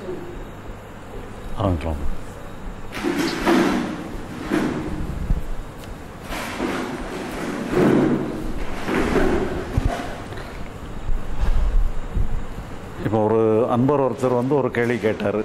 ஆரம்பிக்கலாம் இப்போ ஒரு அன்பர் ஒருத்தர் வந்து ஒரு கேள்வி கேட்டார்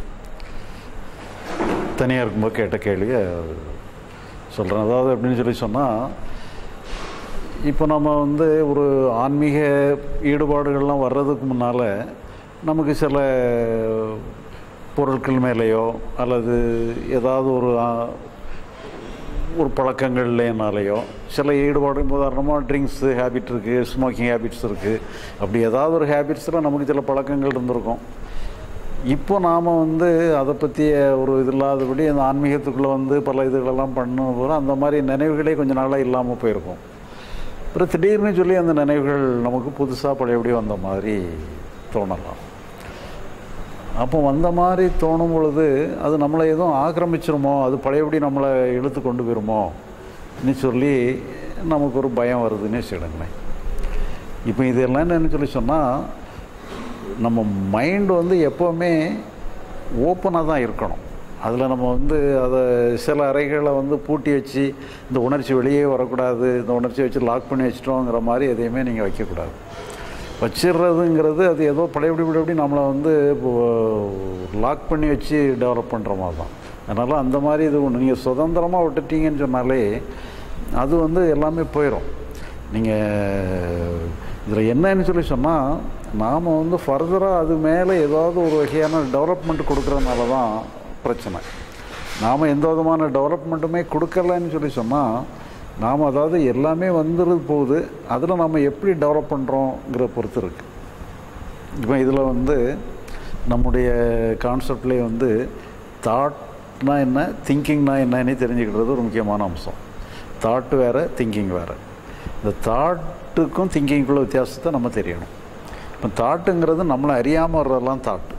தனியாக இருக்கும்போது கேட்ட கேள்வியை சொல்கிறேன் அதாவது எப்படின்னு சொல்லி சொன்னால் இப்போ நம்ம வந்து ஒரு ஆன்மீக ஈடுபாடுகள்லாம் வர்றதுக்கு முன்னால் நமக்கு சில பொருட்கள் மேலேயோ அல்லது ஏதாவது ஒரு ஆ, ஒரு பழக்கங்கள்லேனாலேயோ சில ஈடுபாடு உதாரணமாக ட்ரிங்க்ஸு ஹேபிட் இருக்குது ஸ்மோக்கிங் ஹேபிட்ஸ் இருக்குது அப்படி ஏதாவது ஒரு ஹேபிட்ஸில் நமக்கு சில பழக்கங்கள் இருந்திருக்கும் இப்போ நாம் வந்து அதை பற்றிய ஒரு இது இல்லாதபடி அந்த ஆன்மீகத்துக்குள்ளே வந்து பல இதுகளெல்லாம் பண்ணும் போது அந்த மாதிரி நினைவுகளே கொஞ்ச நாளாக இல்லாமல் போயிருக்கும் அப்புறம் திடீர்னு சொல்லி அந்த நினைவுகள் நமக்கு புதுசாக பழையபடி வந்த மாதிரி தோணலாம் அப்போ வந்த மாதிரி தோணும் பொழுது அது நம்மளை எதுவும் ஆக்கிரமிச்சிருமோ அது பழையபடி நம்மளை இழுத்து கொண்டு போயிருமோ ன்னு சொல்லி நமக்கு ஒரு பயம் வருதுன்னு வச்சுக்கிடுங்களேன் இப்போ இது எல்லாம் என்னன்னு சொல்லி சொன்னால் நம்ம மைண்டு வந்து எப்போவுமே ஓப்பனாக தான் இருக்கணும் அதில் நம்ம வந்து அதை சில அறைகளை வந்து பூட்டி வச்சு இந்த உணர்ச்சி வெளியே வரக்கூடாது இந்த உணர்ச்சி வச்சு லாக் பண்ணி வச்சிட்டோங்கிற மாதிரி எதையுமே நீங்கள் வைக்கக்கூடாது வச்சிடுறதுங்கிறது அது ஏதோ பழையபடி பழையபடி நம்மளை வந்து லாக் பண்ணி வச்சு டெவலப் பண்ணுற மாதிரி தான் அதனால் அந்த மாதிரி இது ஒன்று நீங்கள் சுதந்திரமாக விட்டுட்டீங்கன்னு சொன்னாலே அது வந்து எல்லாமே போயிடும் நீங்கள் இதில் என்னன்னு சொல்லி சொன்னால் நாம் வந்து ஃபர்தராக அது மேலே ஏதாவது ஒரு வகையான டெவலப்மெண்ட் கொடுக்குறதுனால தான் பிரச்சனை நாம் எந்த விதமான டெவலப்மெண்ட்டுமே கொடுக்கலன்னு சொல்லி சொன்னால் நாம் அதாவது எல்லாமே வந்துடுது போகுது அதில் நம்ம எப்படி டெவலப் பண்ணுறோங்கிற பொறுத்து இருக்குது இப்போ இதில் வந்து நம்முடைய கான்செப்ட்லேயே வந்து தாட்னா என்ன திங்கிங்னா என்னன்னு தெரிஞ்சுக்கிட்டது ஒரு முக்கியமான அம்சம் தாட்டு வேறு திங்கிங் வேறு இந்த தாட்டுக்கும் திங்கிங்குள்ள வித்தியாசத்தை நம்ம தெரியணும் இப்போ தாட்டுங்கிறது நம்மளை அறியாமல் வர்றதெல்லாம் தாட்டு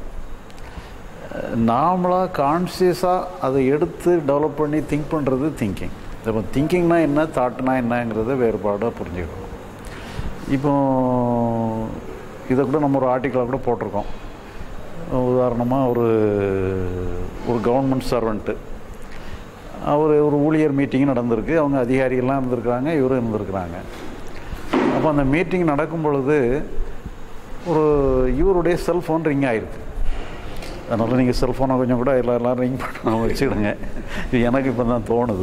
நாமளாக கான்சியஸாக அதை எடுத்து டெவலப் பண்ணி திங்க் பண்ணுறது திங்கிங் இப்போ திங்கிங்னா என்ன தாட்னா என்னங்கிறத வேறுபாடாக புரிஞ்சுக்கணும் இப்போ இதை கூட நம்ம ஒரு ஆர்டிக்கலாக கூட போட்டிருக்கோம் உதாரணமாக ஒரு ஒரு கவர்மெண்ட் சர்வெண்ட்டு அவர் ஒரு ஊழியர் மீட்டிங் நடந்திருக்கு அவங்க அதிகாரிகள்லாம் இருந்திருக்கிறாங்க இவரும் இருந்திருக்கிறாங்க அப்போ அந்த மீட்டிங் நடக்கும் பொழுது ஒரு இவருடைய செல்ஃபோன் ரிங் ஆகிருக்கு அதனால் நீங்கள் செல்ஃபோனை கொஞ்சம் கூட எல்லா எல்லாரும் ரிங் பண்ண வச்சுக்கிடுங்க இது எனக்கு இப்போ தான் தோணுது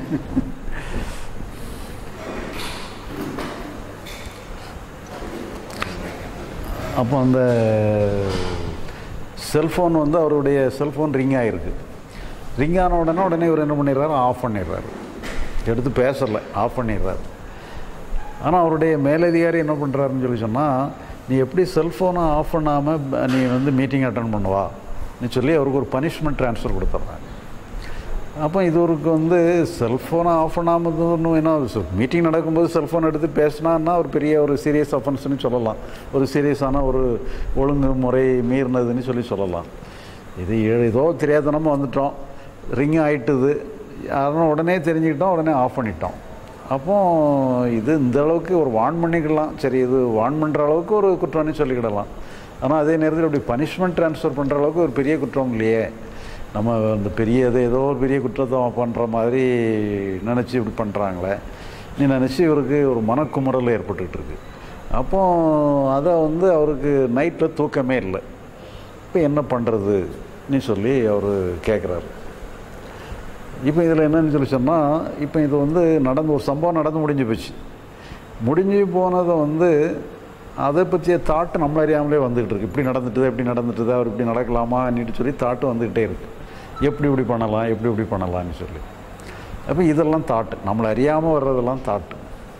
அப்போ அந்த செல்ஃபோன் வந்து அவருடைய செல்ஃபோன் ரிங் ஆகிருக்கு ரிங் ஆன உடனே உடனே இவர் என்ன பண்ணிடுறாரு ஆஃப் பண்ணிடுறாரு எடுத்து பேசலை ஆஃப் பண்ணிடுறாரு ஆனால் அவருடைய மேலதிகாரி என்ன பண்ணுறாருன்னு சொல்லி சொன்னால் நீ எப்படி செல்ஃபோனை ஆஃப் பண்ணாமல் நீ வந்து மீட்டிங் அட்டன் பண்ணுவா நீ சொல்லி அவருக்கு ஒரு பனிஷ்மெண்ட் ட்ரான்ஸ்ஃபர் கொடுத்துட்றாங்க அப்போ இது ஒருக்கு வந்து செல்ஃபோனை ஆஃப் பண்ணாமல் இன்னும் என்ன மீட்டிங் நடக்கும்போது செல்ஃபோன் எடுத்து பேசினான்னா ஒரு பெரிய ஒரு சீரியஸ் அஃபென்ஸ்னு சொல்லலாம் ஒரு சீரியஸான ஒரு ஒழுங்கு முறை மீறினதுன்னு சொல்லி சொல்லலாம் இது ஏ- ஏதோ தெரியாதனமாக வந்துட்டோம் ரிங் ஆயிட்டுது யாரும் உடனே தெரிஞ்சுக்கிட்டோம் உடனே ஆஃப் பண்ணிட்டோம் அப்போ இது இந்த அளவுக்கு ஒரு வான் பண்ணிக்கலாம் சரி இது வான் பண்ணுற அளவுக்கு ஒரு குற்றம்னு சொல்லிக்கிடலாம் ஆனால் அதே நேரத்தில் இப்படி பனிஷ்மெண்ட் ட்ரான்ஸ்ஃபர் பண்ணுற அளவுக்கு ஒரு பெரிய குற்றம் இல்லையே நம்ம அந்த பெரிய இது ஏதோ ஒரு பெரிய குற்றத்தை பண்ணுற மாதிரி நினச்சி இப்படி பண்ணுறாங்களே நீ நினச்சி இவருக்கு ஒரு மனக்குமுறல் ஏற்பட்டுட்டு இருக்கு அப்போ அதை வந்து அவருக்கு நைட்டில் தூக்கமே இல்லை இப்போ என்ன பண்ணுறது நீ சொல்லி அவர் கேட்குறாரு இப்போ இதில் என்னன்னு சொல்லி சொன்னால் இப்போ இது வந்து நடந்து ஒரு சம்பவம் நடந்து முடிஞ்சு போச்சு முடிஞ்சு போனதை வந்து அதை பற்றிய தாட்டு நம்மள அறியாமலே வந்துக்கிட்டு இருக்கு இப்படி நடந்துட்டுது எப்படி நடந்துட்டுது அவர் இப்படி நடக்கலாமான்னு சொல்லி தாட்டு வந்துக்கிட்டே இருக்கு எப்படி இப்படி பண்ணலாம் எப்படி இப்படி பண்ணலாம்னு சொல்லி அப்போ இதெல்லாம் தாட்டு நம்மளை அறியாமல் வர்றதெல்லாம் தாட்டு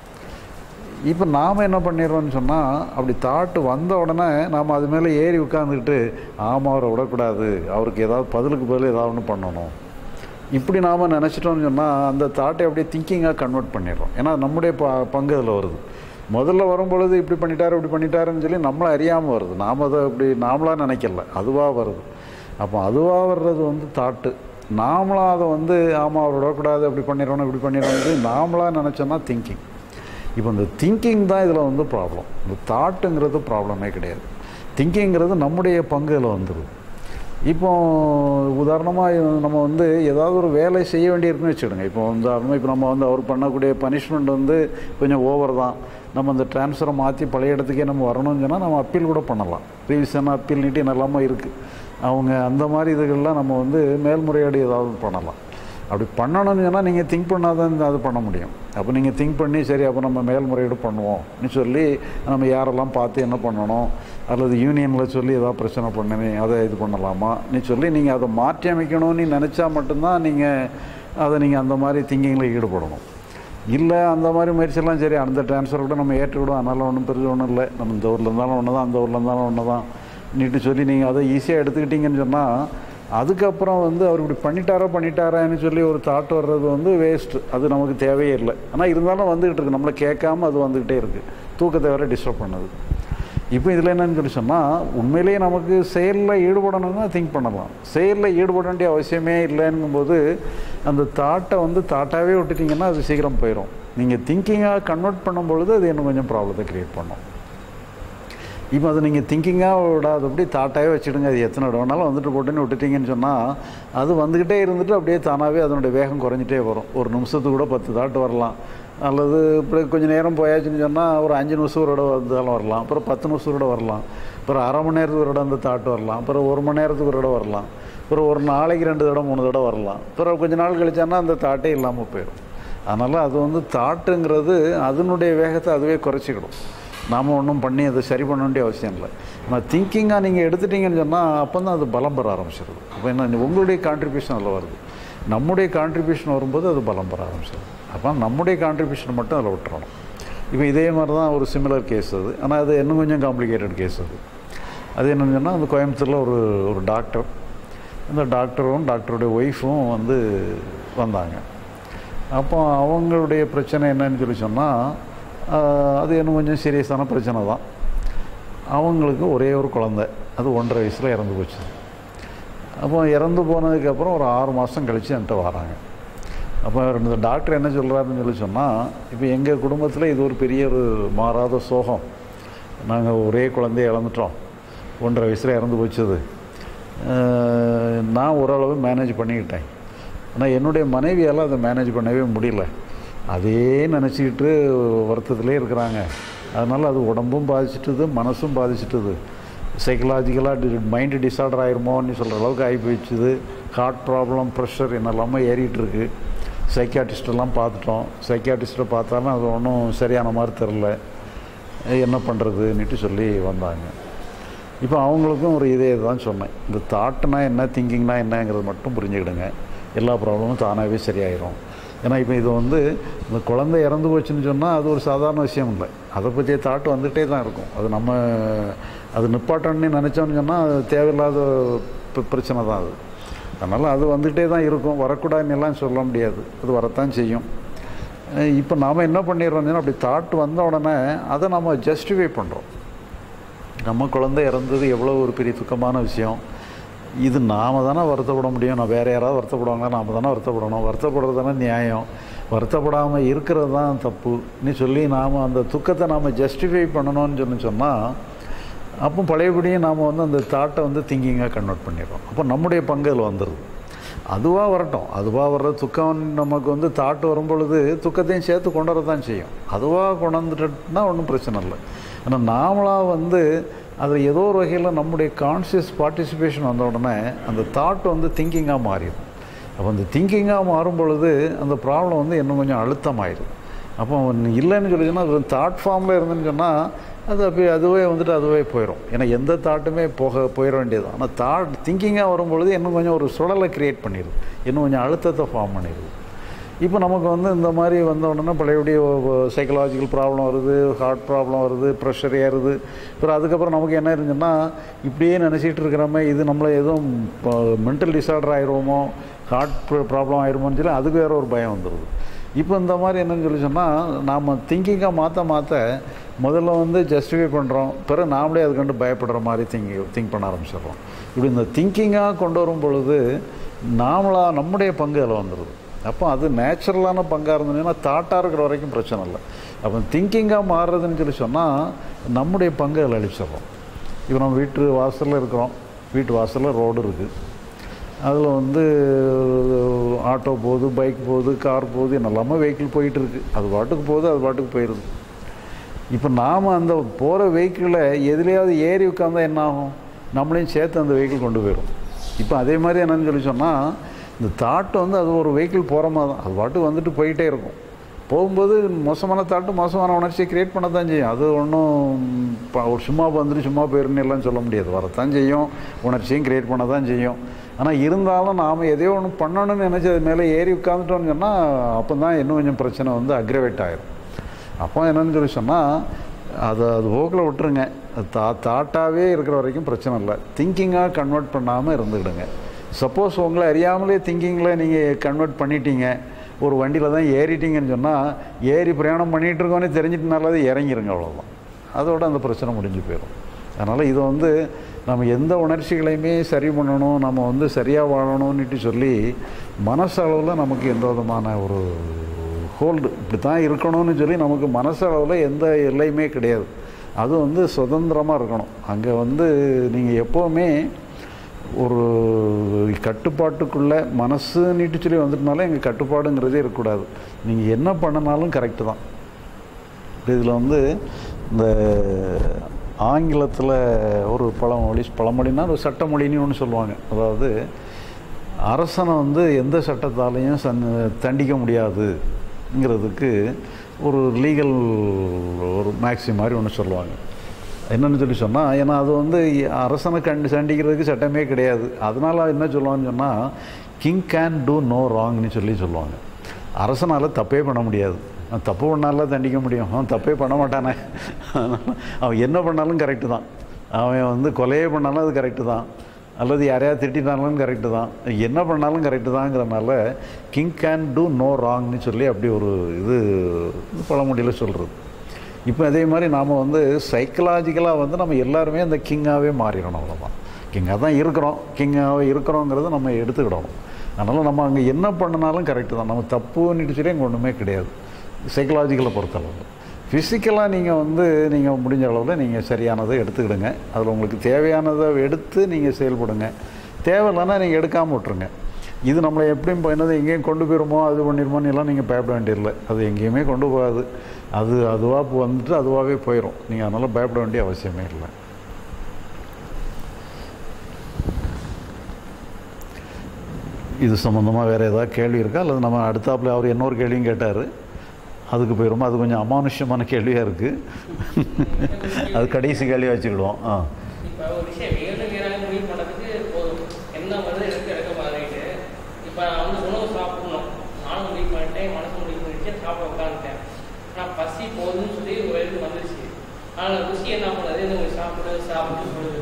இப்போ நாம் என்ன பண்ணிடுறோம்னு சொன்னால் அப்படி தாட்டு வந்த உடனே நாம் அது மேலே ஏறி உட்காந்துக்கிட்டு ஆமாம் அவரை விடக்கூடாது அவருக்கு ஏதாவது பதிலுக்கு பதில் ஏதாவது ஒன்று பண்ணணும் இப்படி நாம் நினச்சிட்டோம்னு சொன்னால் அந்த தாட்டை அப்படியே திங்கிங்காக கன்வெர்ட் பண்ணிடுறோம் ஏன்னா நம்முடைய ப பங்கு அதில் வருது முதல்ல வரும்பொழுது இப்படி பண்ணிட்டாரு இப்படி பண்ணிட்டாருன்னு சொல்லி நம்மளை அறியாமல் வருது நாம் அதை இப்படி நாமளாக நினைக்கல அதுவாக வருது அப்போ அதுவாக வர்றது வந்து தாட்டு நாமளாக அதை வந்து ஆமாம் அவர் விடக்கூடாது அப்படி பண்ணிடணும் இப்படி பண்ணிடணும் நாமளாக நினச்சோன்னா திங்கிங் இப்போ இந்த திங்கிங் தான் இதில் வந்து ப்ராப்ளம் இந்த தாட்டுங்கிறது ப்ராப்ளமே கிடையாது திங்கிங்கிறது நம்முடைய பங்கு இதில் வந்துடுது இப்போ உதாரணமாக நம்ம வந்து ஏதாவது ஒரு வேலை செய்ய வேண்டியிருக்குன்னு வச்சுடுங்க இப்போ உதாரணமாக இப்போ நம்ம வந்து அவர் பண்ணக்கூடிய பனிஷ்மெண்ட் வந்து கொஞ்சம் ஓவர் தான் நம்ம அந்த ட்ரான்ஸ்ஃபரை மாற்றி பழைய இடத்துக்கே நம்ம வரணும்னு சொன்னால் நம்ம அப்பீல் கூட பண்ணலாம் ரிவிஷன் அப்பீல் நீட்டி நல்லாமல் இருக்குது அவங்க அந்த மாதிரி இதுகள்லாம் நம்ம வந்து மேல்முறையீடு ஏதாவது பண்ணலாம் அப்படி பண்ணணும்னு சொன்னால் நீங்கள் திங்க் பண்ணாதான் அது பண்ண முடியும் அப்போ நீங்கள் திங்க் பண்ணி சரி அப்போ நம்ம மேல்முறையீடு பண்ணுவோம்னு சொல்லி நம்ம யாரெல்லாம் பார்த்து என்ன பண்ணணும் அல்லது யூனியனில் சொல்லி ஏதாவது பிரச்சனை பண்ணி அதை இது பண்ணலாமா நீ சொல்லி நீங்கள் அதை மாற்றி அமைக்கணும்னு நினச்சா மட்டும்தான் நீங்கள் அதை நீங்கள் அந்த மாதிரி திங்கிங்கில் ஈடுபடணும் இல்லை அந்த மாதிரி முயற்சியெல்லாம் சரி அந்த ட்ரான்ஸ்ஃபர் கூட நம்ம ஏற்றுக்கிடும் அதனால் ஒன்றும் பெரிய ஒன்றும் இல்லை நம்ம இந்த ஊரில் இருந்தாலும் ஒன்று தான் அந்த ஊரில் இருந்தாலும் ஒன்று தான் நீட்டு சொல்லி நீங்கள் அதை ஈஸியாக எடுத்துக்கிட்டீங்கன்னு சொன்னால் அதுக்கப்புறம் வந்து அவர் இப்படி பண்ணிட்டாரா பண்ணிட்டாரான்னு சொல்லி ஒரு தாட் வர்றது வந்து வேஸ்ட்டு அது நமக்கு தேவையே இல்லை ஆனால் இருந்தாலும் வந்துக்கிட்டு இருக்கு நம்மளை கேட்காம அது வந்துக்கிட்டே இருக்குது தூக்கத்தை வேற டிஸ்டர்ப் பண்ணுது இப்போ இதில் என்னன்னு சொல்லி சொன்னால் உண்மையிலேயே நமக்கு செயலில் ஈடுபடணும்னா திங்க் பண்ணலாம் செயலில் ஈடுபட வேண்டிய அவசியமே இல்லைங்கும்போது அந்த தாட்டை வந்து தாட்டாகவே விட்டுட்டிங்கன்னா அது சீக்கிரம் போயிடும் நீங்கள் திங்கிங்காக கன்வெர்ட் பண்ணும்பொழுது அது இன்னும் கொஞ்சம் ப்ராப்ளத்தை க்ரியேட் பண்ணும் இப்போ அதை நீங்கள் திங்கிங்காக விடாதபடி தாட்டாகவே வச்சுடுங்க அது எத்தனை வேணாலும் வந்துட்டு போட்டுன்னு விட்டுட்டீங்கன்னு சொன்னால் அது வந்துக்கிட்டே இருந்துட்டு அப்படியே தானாகவே அதனுடைய வேகம் குறைஞ்சிட்டே வரும் ஒரு நிமிஷத்துக்கு கூட பத்து தாட்டு வரலாம் அல்லது இப்படி கொஞ்சம் நேரம் போயாச்சுன்னு சொன்னால் ஒரு அஞ்சு நிமிஷம் ஒரு இடம் வந்தாலும் வரலாம் அப்புறம் பத்து நிமிஷம் கூட வரலாம் அப்புறம் அரை மணி நேரத்துக்கு ஒரு இடம் அந்த தாட்டு வரலாம் அப்புறம் ஒரு மணி நேரத்துக்கு ஒரு இடம் வரலாம் அப்புறம் ஒரு நாளைக்கு ரெண்டு தடவை மூணு தடவை வரலாம் அப்புறம் கொஞ்ச நாள் கழிச்சான்னா அந்த தாட்டே இல்லாமல் போயிடும் அதனால் அது வந்து தாட்டுங்கிறது அதனுடைய வேகத்தை அதுவே குறைச்சிக்கிடும் நாம் ஒன்றும் பண்ணி அதை சரி பண்ண வேண்டிய அவசியம் இல்லை ஆனால் திங்கிங்காக நீங்கள் எடுத்துட்டீங்கன்னு சொன்னால் அப்போ தான் அது பலம் பெற ஆரம்பிச்சிருது அப்போ என்ன உங்களுடைய கான்ட்ரிபியூஷன் அதில் வருது நம்முடைய கான்ட்ரிபியூஷன் வரும்போது அது பலம் பெற ஆரம்பிச்சிருது அப்போ நம்முடைய கான்ட்ரிபியூஷன் மட்டும் அதில் விட்டுறணும் இப்போ இதே மாதிரி தான் ஒரு சிமிலர் கேஸ் அது ஆனால் அது இன்னும் கொஞ்சம் காம்ப்ளிகேட்டட் கேஸ் அது அது என்னன்னு சொன்னால் அந்த கோயம்புத்தூரில் ஒரு ஒரு டாக்டர் அந்த டாக்டரும் டாக்டருடைய ஒய்ஃபும் வந்து வந்தாங்க அப்போ அவங்களுடைய பிரச்சனை என்னன்னு சொல்லி சொன்னால் அது இன்னும் கொஞ்சம் சீரியஸான பிரச்சனை தான் அவங்களுக்கு ஒரே ஒரு குழந்தை அது ஒன்றரை வயசில் இறந்து போச்சு அப்போ இறந்து போனதுக்கப்புறம் ஒரு ஆறு மாதம் கழித்து என்கிட்ட வராங்க அப்போ இந்த டாக்டர் என்ன சொல்கிறாருன்னு சொல்லி சொன்னால் இப்போ எங்கள் குடும்பத்தில் இது ஒரு பெரிய ஒரு மாறாத சோகம் நாங்கள் ஒரே குழந்தைய இழந்துட்டோம் ஒன்றரை வயசில் இறந்து போச்சது நான் ஓரளவு மேனேஜ் பண்ணிக்கிட்டேன் ஆனால் என்னுடைய மனைவியால் அதை மேனேஜ் பண்ணவே முடியல அதே நினச்சிக்கிட்டு வருத்தத்திலே இருக்கிறாங்க அதனால் அது உடம்பும் பாதிச்சிட்டுது மனசும் பாதிச்சிட்டுது சைக்கலாஜிக்கலாக மைண்டு டிஸார்டர் ஆயிருமோன்னு சொல்கிற அளவுக்கு ஆகி போயிடுச்சுது ஹார்ட் ப்ராப்ளம் ப்ரெஷர் என்னெல்லாமோ ஏறிட்டுருக்கு சைக்காட்டிஸ்டெல்லாம் பார்த்துட்டோம் சைக்காட்டிஸ்ட்டை பார்த்தாலும் அது ஒன்றும் சரியான மாதிரி தெரில என்ன பண்ணுறதுன்னுட்டு சொல்லி வந்தாங்க இப்போ அவங்களுக்கும் ஒரு இதே தான் சொன்னேன் இந்த தாட்னா என்ன திங்கிங்னா என்னங்கிறது மட்டும் புரிஞ்சுக்கிடுங்க எல்லா ப்ராப்ளமும் தானாகவே சரியாயிரும் ஏன்னா இப்போ இது வந்து இந்த குழந்தை இறந்து போச்சுன்னு சொன்னால் அது ஒரு சாதாரண விஷயம் இல்லை அதை பற்றிய தாட்டு வந்துகிட்டே தான் இருக்கும் அது நம்ம அது நிப்பாட்டணும்னு நினச்சோன்னு சொன்னால் அது தேவையில்லாத பி- பிரச்சனை தான் அது அதனால் அது வந்துகிட்டே தான் இருக்கும் வரக்கூடாதுன்னு எல்லாம் சொல்ல முடியாது அது வரத்தான் செய்யும் அஹ் இப்போ நாம் என்ன பண்ணிடுறோம்னா அப்படி தாட் வந்த உடனே அதை நம்ம ஜஸ்டிஃபை பண்ணுறோம் நம்ம குழந்தை இறந்தது எவ்வளோ ஒரு பெரிய துக்கமான விஷயம் இது நாம் தானே வருத்தப்பட முடியும் நான் வேறு யாராவது வருத்தப்படுவாங்களா நாம் தானே வருத்தப்படணும் வருத்தப்படுறது தானே நியாயம் வருத்தப்படாமல் இருக்கிறது தான் தப்புன்னு சொல்லி நாம் அந்த துக்கத்தை நாம் ஜஸ்டிஃபை பண்ணணும்னு சொல்லி சொன்னால் அப்போ பழையபடியும் நாம் வந்து அந்த தாட்டை வந்து திங்கிங்காக கன்வெர்ட் பண்ணிடுறோம் அப்போ நம்முடைய பங்கு அதில் வந்துடுது அதுவாக வரட்டும் அதுவாக வர்ற துக்கம் நமக்கு வந்து தாட்டு வரும் பொழுது துக்கத்தையும் சேர்த்து கொண்டு வரதான் செய்யும் அதுவாக கொண்டாந்துட்டுனா ஒன்றும் பிரச்சனை இல்லை ஆனால் நாமளாக வந்து அதில் ஏதோ ஒரு வகையில் நம்முடைய கான்சியஸ் பார்ட்டிசிபேஷன் வந்த உடனே அந்த தாட் வந்து திங்கிங்காக மாறிடும் அப்போ அந்த திங்கிங்காக மாறும் பொழுது அந்த ப்ராப்ளம் வந்து இன்னும் கொஞ்சம் அழுத்தமாயிடும் அப்போ இல்லைன்னு சொல்லி சொன்னால் அது தாட் ஃபார்மில் இருந்துன்னு சொன்னால் அது அப்படியே அதுவே வந்துட்டு அதுவே போயிடும் ஏன்னா எந்த தாட்டுமே போக போயிட வேண்டியது ஆனால் தாட் திங்கிங்காக வரும்பொழுது இன்னும் கொஞ்சம் ஒரு சுடலை க்ரியேட் பண்ணிடுது இன்னும் கொஞ்சம் அழுத்தத்தை ஃபார்ம் பண்ணிடுது இப்போ நமக்கு வந்து இந்த மாதிரி வந்த உடனே பழையபடி சைக்கலாஜிக்கல் ப்ராப்ளம் வருது ஹார்ட் ப்ராப்ளம் வருது ப்ரெஷர் ஏறுது அப்புறம் அதுக்கப்புறம் நமக்கு என்ன இருந்துச்சுன்னா இப்படியே நினச்சிட்டு இருக்கிறோமே இது நம்மளை எதுவும் மென்டல் டிஸார்டர் ஆயிடுவோமோ ஹார்ட் ப்ராப்ளம் ஆயிருமோன்னு சொல்லி அதுக்கு வேற ஒரு பயம் வந்துடுது இப்போ இந்த மாதிரி என்னன்னு சொல்லி சொன்னால் நாம் திங்கிங்காக மாற்ற மாற்ற முதல்ல வந்து ஜஸ்டிஃபை பண்ணுறோம் பிறகு நாமளே அது கண்டு பயப்படுற மாதிரி திங்க் திங்க் பண்ண ஆரம்பிச்சிடுறோம் இப்படி இந்த திங்கிங்காக கொண்டு வரும் பொழுது நாமளாக நம்முடைய பங்கு அதில் வந்துடுது அப்போ அது நேச்சுரலான பங்காக இருந்ததுன்னா தாட்டாக இருக்கிற வரைக்கும் பிரச்சனை இல்லை அப்போ திங்கிங்காக மாறுறதுன்னு சொல்லி சொன்னால் நம்முடைய பங்கு அதில் அழிச்சிடுறோம் இப்போ நம்ம வீட்டு வாசலில் இருக்கிறோம் வீட்டு வாசலில் ரோடு இருக்குது அதில் வந்து ஆட்டோ போகுது பைக் போகுது கார் போகுது என்னெல்லாமோ வெஹிக்கிள் போயிட்டு இருக்கு அது பாட்டுக்கு போகுது அது பாட்டுக்கு போயிடுது இப்போ நாம் அந்த போகிற வெஹிக்கிளில் எதுலேயாவது ஏறி உட்காந்தா என்ன ஆகும் நம்மளையும் சேர்த்து அந்த வெஹிக்கிள் கொண்டு போயிடும் இப்போ அதே மாதிரி என்னன்னு சொல்லி சொன்னால் இந்த தாட்டு வந்து அது ஒரு வெஹிக்கிள் போகிற மாதிரி தான் அது பாட்டு வந்துட்டு போயிட்டே இருக்கும் போகும்போது மோசமான தாட்டு மோசமான உணர்ச்சியை கிரியேட் பண்ண தான் செய்யும் அது ஒன்றும் ஒரு சும்மா வந்துட்டு சும்மா போயிருன்னு எல்லாம் சொல்ல முடியாது வரத்தான் செய்யும் உணர்ச்சியும் கிரியேட் பண்ண தான் செய்யும் ஆனால் இருந்தாலும் நாம் எதையோ ஒன்று பண்ணணும்னு நினச்சி அது மேலே ஏறி உட்காந்துட்டோம்னு சொன்னால் அப்போ தான் இன்னும் கொஞ்சம் பிரச்சனை வந்து அக்ரவேட் ஆயிரும் அப்போ என்னன்னு சொல்லி சொன்னால் அதை அது போக்கில் விட்டுருங்க அது தா தாட்டாகவே இருக்கிற வரைக்கும் பிரச்சனை இல்லை திங்கிங்காக கன்வெர்ட் பண்ணாமல் இருந்துக்கிடுங்க சப்போஸ் உங்களை அறியாமலே திங்கிங்கில் நீங்கள் கன்வெர்ட் பண்ணிட்டீங்க ஒரு வண்டியில் தான் ஏறிட்டீங்கன்னு சொன்னால் ஏறி பிரயாணம் பண்ணிகிட்டு இருக்கோன்னே தெரிஞ்சிட்டனால அது இறங்கிருங்க அவ்வளோதான் அதோட அந்த பிரச்சனை முடிஞ்சு போயிடும் அதனால் இது வந்து நம்ம எந்த உணர்ச்சிகளையுமே சரி பண்ணணும் நம்ம வந்து சரியாக வாழணும்னுட்டு சொல்லி மனசளவில் நமக்கு எந்த விதமான ஒரு ஹோல்டு இப்படி தான் இருக்கணும்னு சொல்லி நமக்கு மனசளவில் எந்த எல்லையுமே கிடையாது அது வந்து சுதந்திரமாக இருக்கணும் அங்கே வந்து நீங்கள் எப்போவுமே ஒரு கட்டுப்பாட்டுக்குள்ளே மனசுன்னுட்டு சொல்லி வந்துட்டனால எங்கள் கட்டுப்பாடுங்கிறதே இருக்கக்கூடாது நீங்கள் என்ன பண்ணினாலும் கரெக்டு தான் இதில் வந்து இந்த ஆங்கிலத்தில் ஒரு பழமொழி பழமொழின்னா ஒரு சட்டமொழின்னு ஒன்று சொல்லுவாங்க அதாவது அரசனை வந்து எந்த சட்டத்தாலையும் சன் தண்டிக்க முடியாதுங்கிறதுக்கு ஒரு லீகல் ஒரு மேக்ஸி மாதிரி ஒன்று சொல்லுவாங்க என்னன்னு சொல்லி சொன்னால் ஏன்னா அது வந்து அரசனை கண்டு சண்டிக்கிறதுக்கு சட்டமே கிடையாது அதனால் என்ன சொல்லுவாங்கன்னு சொன்னால் கிங் கேன் டூ நோ ராங்னு சொல்லி சொல்லுவாங்க அரசனால் தப்பே பண்ண முடியாது அவன் தப்பு பண்ணால தண்டிக்க முடியும் அவன் தப்பே பண்ண மாட்டானே அவன் என்ன பண்ணாலும் கரெக்டு தான் அவன் வந்து கொலையே பண்ணாலும் அது கரெக்டு தான் அல்லது யாரையாவது திட்டினாலும் கரெக்டு தான் என்ன பண்ணாலும் கரெக்டு தாங்கிறனால கிங் கேன் டூ நோ ராங்னு சொல்லி அப்படி ஒரு இது இது பழமொழியில் சொல்கிறது இப்போ அதே மாதிரி நாம் வந்து சைக்கலாஜிக்கலாக வந்து நம்ம எல்லாருமே அந்த கிங்காகவே மாறிடணும் அவ்வளோதான் கிங்காக தான் இருக்கிறோம் கிங்காகவே இருக்கிறோங்கிறத நம்ம எடுத்துக்கிடணும் அதனால் நம்ம அங்கே என்ன பண்ணினாலும் கரெக்டு தான் நம்ம தப்புன்னுட்டு சொல்லி அங்கே ஒன்றுமே கிடையாது சைக்கலாஜிக்கலை பொறுத்தளவு ஃபிசிக்கலாக நீங்கள் வந்து நீங்கள் முடிஞ்ச அளவில் நீங்கள் சரியானதை எடுத்துக்கிடுங்க அதில் உங்களுக்கு தேவையானதை எடுத்து நீங்கள் செயல்படுங்க தேவையில்லைன்னா நீங்கள் எடுக்காமல் விட்ருங்க இது நம்மளை எப்படியும் என்னது எங்கேயும் கொண்டு போயிருமோ அது பண்ணிருமோன்னு எல்லாம் நீங்கள் பயப்பட வேண்டியதில்லை அது எங்கேயுமே கொண்டு போகாது அது அதுவாக வந்துட்டு அதுவாகவே போயிடும் நீங்கள் அதனால் பயப்பட வேண்டிய அவசியமே இல்லை இது சம்மந்தமாக வேறு ஏதாவது கேள்வி இருக்கா அல்லது நம்ம அடுத்தாப்புல அவர் இன்னொரு கேள்வியும் கேட்டார் அதுக்கு போயிடுமா அது கொஞ்சம் அமானுஷ்யமான கேள்வியாக இருக்குது அது கடைசி கேள்வியாக வச்சுக்கிடுவோம் ஆ இப்போ ஒரு விஷயம் வேணும் வேணாலும் முடிவு பண்ணுறதுக்கு போதும் என்ன வருது எடுத்து எடுக்க மாறிட்டு இப்போ நான் வந்து உணவு சாப்பிடணும் நானும் முடிவு பண்ணிட்டேன் மனசு முடிவு பண்ணிட்டு சாப்பிட உட்காந்துட்டேன் ஆனால் பசி போதும்னு சொல்லி ஒரு இடத்துக்கு வந்துருச்சு ஆனால் ருசி என்ன பண்ணுறது இந்த ஒரு சாப்பிடு சாப்பிட்டு சொல்லுது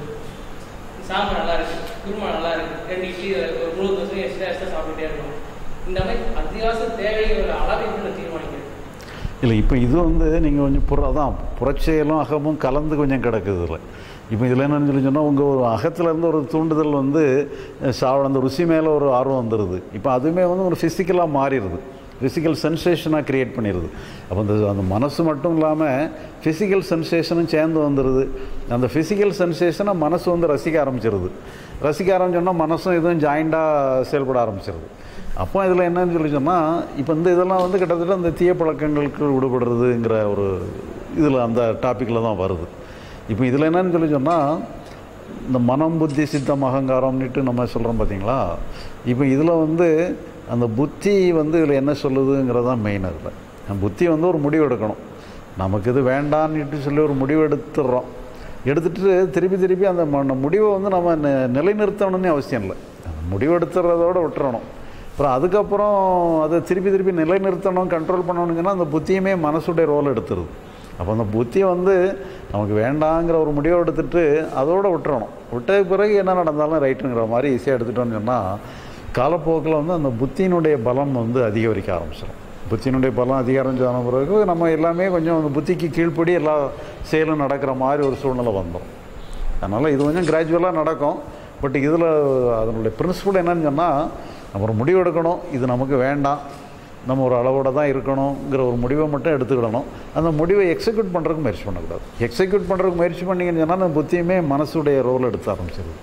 சாம்பார் நல்லா இருக்கு குருமா நல்லா இருக்கு ரெண்டு இட்லி ஒரு முழு தோசை எக்ஸ்ட்ரா எக்ஸ்ட்ரா சாப்பிட்டுட்டே இருக்கணும் இந்த மாதிரி அத்தியாவசிய தேவையோட அளவை எப்படி நான் தீர்மானிக்கிறேன் இல்லை இப்போ இது வந்து நீங்கள் கொஞ்சம் புற அதான் புறச்செயலும் அகமும் கலந்து கொஞ்சம் கிடக்குது இதில் இப்போ இதில் என்னன்னு சொல்லி சொன்னால் உங்கள் ஒரு அகத்துலேருந்து ஒரு தூண்டுதல் வந்து சாப்பிட அந்த ருசி மேலே ஒரு ஆர்வம் வந்துடுது இப்போ அதுவுமே வந்து ஒரு ஃபிசிக்கலாக மாறிடுது ஃபிசிக்கல் சென்சேஷனாக க்ரியேட் பண்ணிடுது அப்போ அந்த அந்த மனசு மட்டும் இல்லாமல் ஃபிசிக்கல் சென்சேஷனும் சேர்ந்து வந்துடுது அந்த ஃபிசிக்கல் சென்சேஷனை மனசு வந்து ரசிக்க ஆரம்பிச்சிருது ரசிக்க ஆரம்பிச்சோன்னா மனசும் இதுவும் ஜாயிண்டாக செயல்பட ஆரம்பிச்சிருது அப்போ இதில் என்னன்னு சொல்லி சொன்னால் இப்போ இந்த இதெல்லாம் வந்து கிட்டத்தட்ட இந்த தீய பழக்கங்களுக்கு விடுபடுறதுங்கிற ஒரு இதில் அந்த டாப்பிக்கில் தான் வருது இப்போ இதில் என்னன்னு சொல்லி சொன்னால் இந்த மனம் புத்தி சித்தம் அகங்காரம்னுட்டு நம்ம சொல்கிறோம் பார்த்தீங்களா இப்போ இதில் வந்து அந்த புத்தி வந்து இதில் என்ன சொல்லுதுங்கிறது தான் மெயின் அதில் புத்தி வந்து ஒரு முடிவு எடுக்கணும் நமக்கு இது வேண்டான்னுட்டு சொல்லி ஒரு முடிவு எடுத்துடுறோம் எடுத்துட்டு திருப்பி திருப்பி அந்த ம- முடிவை வந்து நம்ம நி- நிலைநிறுத்தணும்னு அவசியம் இல்லை அந்த முடிவு எடுத்துறதோட விட்டுறணும் அப்புறம் அதுக்கப்புறம் அதை திருப்பி திருப்பி நிலைநிறுத்தணும் கண்ட்ரோல் பண்ணணுங்கன்னா அந்த புத்தியுமே மனசுடைய ரோல் எடுத்துருது அப்போ அந்த புத்தியை வந்து நமக்கு வேண்டாங்கிற ஒரு முடிவை எடுத்துட்டு அதோட விட்டுறணும் விட்ட பிறகு என்ன நடந்தாலும் ரைட்டுங்கிற மாதிரி ஈஸியாக எடுத்துட்டோம்னு சொன்னால் காலப்போக்கில் வந்து அந்த புத்தியினுடைய பலம் வந்து அதிகரிக்க ஆரம்பிச்சிடும் புத்தியினுடைய பலம் அதிகரிச்சான பிறகு நம்ம எல்லாமே கொஞ்சம் அந்த புத்திக்கு கீழ்ப்படி எல்லா செயலும் நடக்கிற மாதிரி ஒரு சூழ்நிலை வந்துடும் அதனால் இது கொஞ்சம் கிராஜுவலாக நடக்கும் பட் இதில் அதனுடைய பிரின்சிபல் என்னன்னு சொன்னால் நம்ம ஒரு முடிவு எடுக்கணும் இது நமக்கு வேண்டாம் நம்ம ஒரு அளவோட தான் இருக்கணுங்கிற ஒரு முடிவை மட்டும் எடுத்துக்கிடணும் அந்த முடிவை எக்ஸிக்யூட் பண்ணுறதுக்கு முயற்சி பண்ணக்கூடாது எக்ஸிக்யூட் பண்ணுறதுக்கு முயற்சி பண்ணிங்கன்னு சொன்னால் அந்த புத்தியுமே மனசுடைய ரோல் எடுத்த ஆரம்பிச்சிருது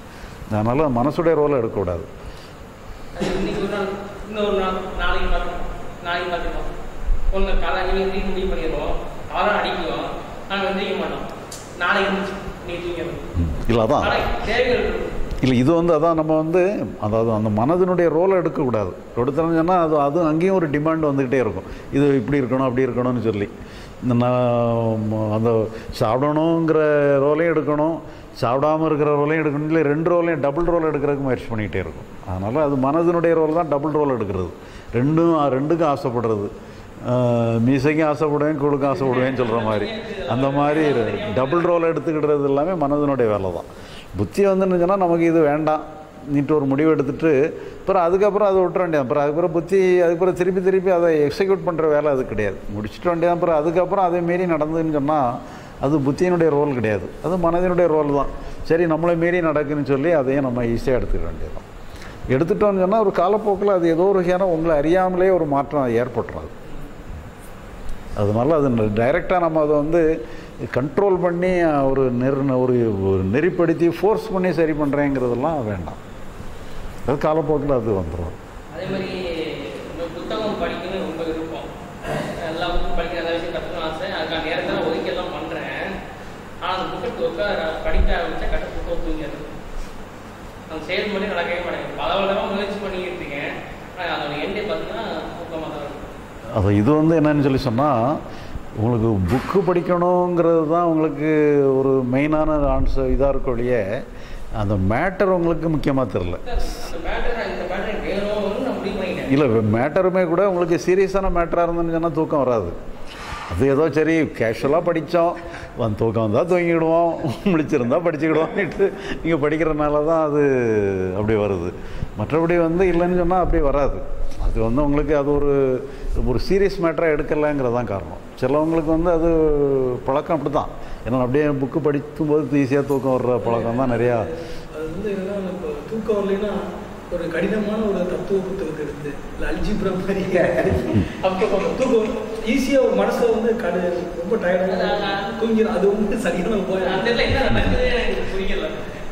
அதனால் மனசுடைய ரோலை எடுக்கக்கூடாது அது இன்னைக்கு ஒரு நாள் இன்னொரு நாள் நாளைக்கு பார்த்துப்போம் நாளைக்கு பார்த்துப்போம் ஒன்று காலை நீங்கள் ரீட் முடிவு பண்ணிடுவோம் அவரும் அடிக்குவோம் நாங்கள் எந்திரிக்க மாட்டோம் நாளைக்கு இருந்துச்சு நீ தூங்கிடும் இல்லை அதான் ஆனால் தேவைகள் இருக்கும் இல்லை இது வந்து அதான் நம்ம வந்து அதாவது அந்த மனதினுடைய ரோலை எடுக்கக்கூடாது எடுத்தோம்னு சொன்னால் அது அது அங்கேயும் ஒரு டிமாண்ட் வந்துக்கிட்டே இருக்கும் இது இப்படி இருக்கணும் அப்படி இருக்கணும்னு சொல்லி இந்த நான் ம- அந்த சாப்பிடணுங்கிற ரோலையும் எடுக்கணும் சாப்பிடாம இருக்கிற ரோலையும் எடுக்கணும் இல்லை ரெண்டு ரோலையும் டபுள் ரோல் எடுக்கிறதுக்கு முயற்சி பண்ணிக்கிட்டே இருக்கும் அதனால் அது மனதினுடைய ரோல் தான் டபுள் ரோல் எடுக்கிறது ரெண்டும் ரெண்டுக்கும் ஆசைப்படுறது ஆஹ் மீசைக்கும் ஆசைப்படுவேன் கூழுக்கும் ஆசைப்படுவேன்னு சொல்கிற மாதிரி அந்த மாதிரி டபுள் ரோல் எடுத்துக்கிடுறது எல்லாமே மனதினுடைய வேலை தான் புத்தி வந்துன்னு சொன்னால் நமக்கு இது வேண்டாம் நீட்டு ஒரு முடிவு எடுத்துட்டு அப்புறம் அதுக்கப்புறம் அதை விட்டுற வேண்டியது அப்புறம் அதுக்கப்புறம் புத்தி அதுக்கப்புறம் திருப்பி திருப்பி அதை எக்ஸிக்யூட் பண்ணுற வேலை அது கிடையாது முடிச்சுட்டு வேண்டியது அப்புறம் அதுக்கப்புறம் அதே மீறி நடந்ததுன்னு சொன்னால் அது புத்தியினுடைய ரோல் கிடையாது அது மனதினுடைய ரோல் தான் சரி நம்மளை மீறி நடக்குன்னு சொல்லி அதையும் நம்ம ஈஸியாக எடுத்துக்க வேண்டியது தான் எடுத்துட்டோம்னு சொன்னால் ஒரு காலப்போக்கில் அது ஏதோ ஒரு வகையான உங்களை அறியாமலே ஒரு மாற்றம் ஏற்பட்டுறாது அதனால அது டைரெக்டாக நம்ம அதை வந்து கண்ட்ரோல் பண்ணி ஒரு நெரு ஒரு ஒரு நெறிப்படுத்தி ஃபோர்ஸ் பண்ணி சரி பண்ணுறேங்கிறதெல்லாம் வேண்டாம் அது காலப்போக்கில் அது வந்துடும் அதே மாதிரி இந்த புத்தகம் படிக்கணும்னு ரொம்ப விருப்பம் எல்லா புக்கும் படிக்கிற எல்லா விஷயம் கற்றுக்கணும் ஆசை அதுக்கான நேரத்தை நான் ஒதுக்கி எல்லாம் பண்ணுறேன் ஆனால் அந்த புக்கை உட்கார படிக்க ஆரம்பிச்சா கட்ட புத்தகம் தூங்கிடுது அந்த செயல் மட்டும் நடக்கவே மாட்டேங்குது பல விதமாக முயற்சி பண்ணிக்கிட்டு இருக்கேன் ஆனால் அதோட எண்டே பார்த்தீங்கன்னா தூக்கமாக தான் இருக்கும் அது இது வந்து என்னன்னு சொல்லி சொன்னால் உங்களுக்கு புக்கு படிக்கணுங்கிறது தான் உங்களுக்கு ஒரு மெயினான ஆன்சர் இதாக இருக்க ஒழிய அந்த மேட்டர் உங்களுக்கு முக்கியமாக தெரில அந்த மேட்டர் இந்த மேட்டர் வேணும்னு நான் முடிவு பண்ணிட்டேன் இல்லை மேட்டருமே கூட உங்களுக்கு சீரியஸான மேட்டராக இருந்துன்னு சொன்னால் தூக்கம் வராது அது ஏதோ சரி கேஷுவலாக படித்தோம் வந்து தூக்கம் வந்தால் தூங்கிடுவோம் முழிச்சிருந்தா படிச்சுக்கிடுவோம்னுட்டு நீங்கள் படிக்கிறனால தான் அது அப்படி வருது மற்றபடி வந்து இல்லைன்னு சொன்னால் அப்படி வராது அது வந்து உங்களுக்கு அது ஒரு ஒரு சீரியஸ் மேட்டராக எடுக்கலைங்கிறது தான் காரணம் சிலவங்களுக்கு வந்து அது பழக்கம் அப்படி தான் ஏன்னா அப்படியே புக்கு படிக்கும்போது ஈஸியாக தூக்கம் வர்ற பழக்கம் தான் நிறையா அது வந்து என்னன்னா இப்போ தூக்கம் வரலைன்னா ஒரு கடினமான ஒரு தத்துவ புத்தகத்தை எடுத்து இல்லை அல்ஜிப்ரா மாதிரி அப்போ தூக்கம் ஈஸியாக ஒரு மனசை வந்து கடு ரொம்ப டயர்டாக தூங்கிடும் அது வந்து சரியான போய் அந்த இடத்துல என்ன நடக்குது எனக்கு புரியல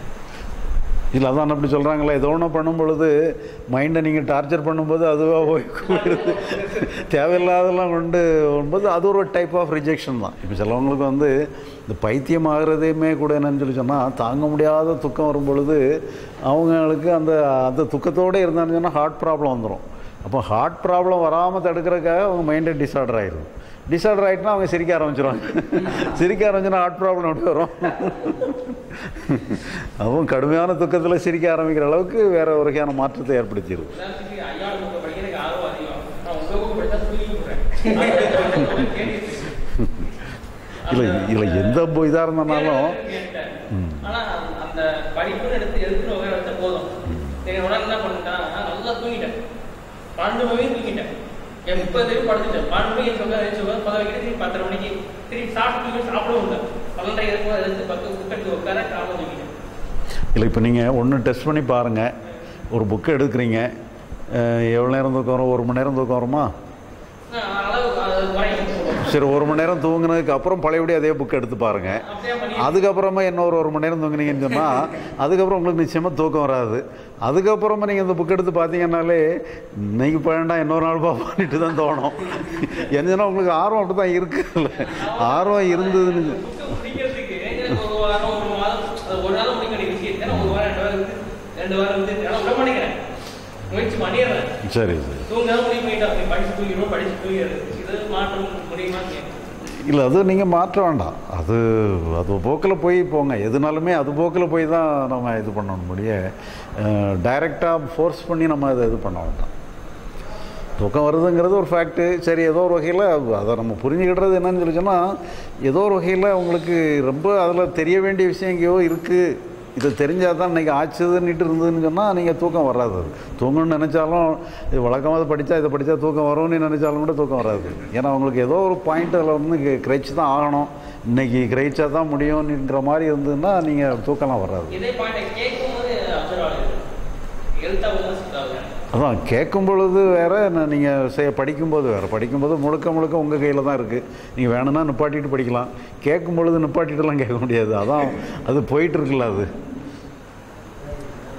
இல்லை அதான் அப்படி சொல்கிறாங்களே ஏதோ ஒன்று பண்ணும் பொழுது மைண்டை நீங்கள் டார்ச்சர் பண்ணும்போது அதுவாக போய் போயிடுது தேவையில்லாதெல்லாம் கொண்டு வரும்போது அது ஒரு டைப் ஆஃப் ரிஜெக்ஷன் தான் இப்போ சிலவங்களுக்கு வந்து இந்த பைத்தியம் ஆகிறதையுமே கூட என்னன்னு சொல்லி சொன்னால் தாங்க முடியாத துக்கம் வரும் பொழுது அவங்களுக்கு அந்த அந்த துக்கத்தோடு இருந்தான்னு சொன்னால் ஹார்ட் ப்ராப்ளம் வந்துடும் அப்போ ஹார்ட் ப்ராப்ளம் வராமல் தடுக்கிறதுக்காக அவங்க மைண்டே டிஸார்டர் ஆயிடுது டிஸார்டர் ஆகிட்டுனா அவங்க சிரிக்க ஆரம்பிச்சிருவாங்க சிரிக்க ஆரம்பிச்சுன்னா ஹார்ட் ப்ராப்ளம் எப்படி வரும் அதுவும் கடுமையான துக்கத்தில் சிரிக்க ஆரம்பிக்கிற அளவுக்கு வேற ஒரு வகையான மாற்றத்தை ஏற்படுத்திடுது உதாரணத்துக்கு ஐயா புக்கு படிக்கிறதுக்கு ஆர்வம் அதிகம் நான் உங்க புக்கு படித்தா தூங்கி விடுறேன் இல்லை இல்லை எந்த இதாக இருந்தனாலும் ஆனா அந்த படிப்புன்னு எடுத்து எடுத்துன்னு உட்கார வச்சா போதும் நீங்க உடனே என்ன பண்ணிட்டேன் நல்லா தூங்கிட்டேன் பன்னெண்டு மணி தூங்கிட்டேன் என் முப்பது தேதி படுத்துட்டேன் பன்னெண்டு மணிக்கு உட்கார வச்சு உட்கார பல வைக்கிட்டு திரும்பி பத்தரை மணிக்கு திரும்பி சாப்பிட்டு தூங்கி சாப்பிடவும் இல்லை பன்னெண்டரை இருக்கும் எடுத்து பத்து புக்கெடுத்து உட்கார காலம் தூங்கிட்டேன் இல்லை இப்போ நீங்கள் ஒன்று டெஸ்ட் பண்ணி பாருங்கள் ஒரு புக்கு எடுக்கிறீங்க அஹ் எவ்வளோ நேரம் தூக்கம் வரும் ஒரு மணி நேரம் தூக்கம் வருமா நான் அளவு அது குறையும் சொல்லுவோம் சரி ஒரு மணி நேரம் தூங்குனதுக்கு அப்புறம் பழையபடி அதே புக் எடுத்து பாருங்கள் அப்படியே பண்ணி அதுக்கப்புறமா இன்னொரு ஒரு மணி நேரம் தூங்குனீங்கன்னு சொன்னால் அதுக்கப்புறம் உங்களுக்கு நிச்சயமாக தூக்கம் வராது அதுக்கப்புறமா நீங்கள் இந்த புக் எடுத்து பார்த்தீங்கன்னாலே இன்னைக்கு வேண்டாம் இன்னொரு நாள் பார்ப்பான்ட்டு தான் தோணும் என்னன்னா உங்களுக்கு ஆர்வம் அப்படி தான் இருக்குல்ல ஆர்வம் இருந்ததுன்னு புக்கு முடிக்கிறதுக்கு எனக்கு ஒரு வாரம் ஒரு மாதம் அது ஒரு நாள் முடிக்க வேண்டிய விஷயத்தை நான் ஒரு வாரம் ரெண்டு வாரம் இருந்து ரெண்டு வாரம் இருந்து ஆனால் விட மாட்டேங்கிறேன் முயற்சி பண்ணிடுறேன் சரி சரி தூங்காம முடிவு பண்ணிட்டா நீ படிச்சு தூங்கிடும் படிச்சு தூங்கிடுறது இது மாற்றம் முடியுமா இல்லை அது நீங்கள் மாற்ற வேண்டாம் அது அது போக்கில் போய் போங்க எதுனாலுமே அது போக்கில் போய் தான் நம்ம இது பண்ணணும் முடிய டைரெக்டாக ஃபோர்ஸ் பண்ணி நம்ம அதை இது பண்ண வேண்டாம் தூக்கம் வருதுங்கிறது ஒரு ஃபேக்ட்டு சரி ஏதோ ஒரு வகையில் அதை நம்ம புரிஞ்சுக்கிடுறது என்னன்னு சொல்லி சொன்னால் ஏதோ ஒரு வகையில் உங்களுக்கு ரொம்ப அதில் தெரிய வேண்டிய விஷயம் எங்கேயோ இருக்குது இதை தெரிஞ்சால் தான் இன்றைக்கி ஆச்சுதுன்னுட்டு இருந்ததுன்னு சொன்னால் நீங்கள் தூக்கம் வராது அது தூங்கணும்னு நினச்சாலும் இது வழக்கமாக படித்தா இதை படித்தா தூக்கம் வரும்னு நினச்சாலும் கூட தூக்கம் வராது ஏன்னா உங்களுக்கு ஏதோ ஒரு பாயிண்ட் அதில் வந்து கிரகிச்சு தான் ஆகணும் இன்றைக்கி கிரகிச்சா தான் முடியும்ன்ற மாதிரி இருந்ததுன்னா நீங்கள் தூக்கம்லாம் வராது இதே பாயிண்ட் கேட்கும் போது அப்சர்வ் ஆகுது எழுத்தா வந்து சித்தாகுது அதான் கேட்கும் பொழுது வேறு நீங்கள் செய்ய படிக்கும்போது வேறு படிக்கும்போது முழுக்க முழுக்க உங்கள் கையில் தான் இருக்குது நீங்கள் வேணும்னா நிப்பாட்டிட்டு படிக்கலாம் கேட்கும் பொழுது நிப்பாட்டிட்டுலாம் கேட்க முடியாது அதான் அது போயிட்டு இருக்குல்ல அது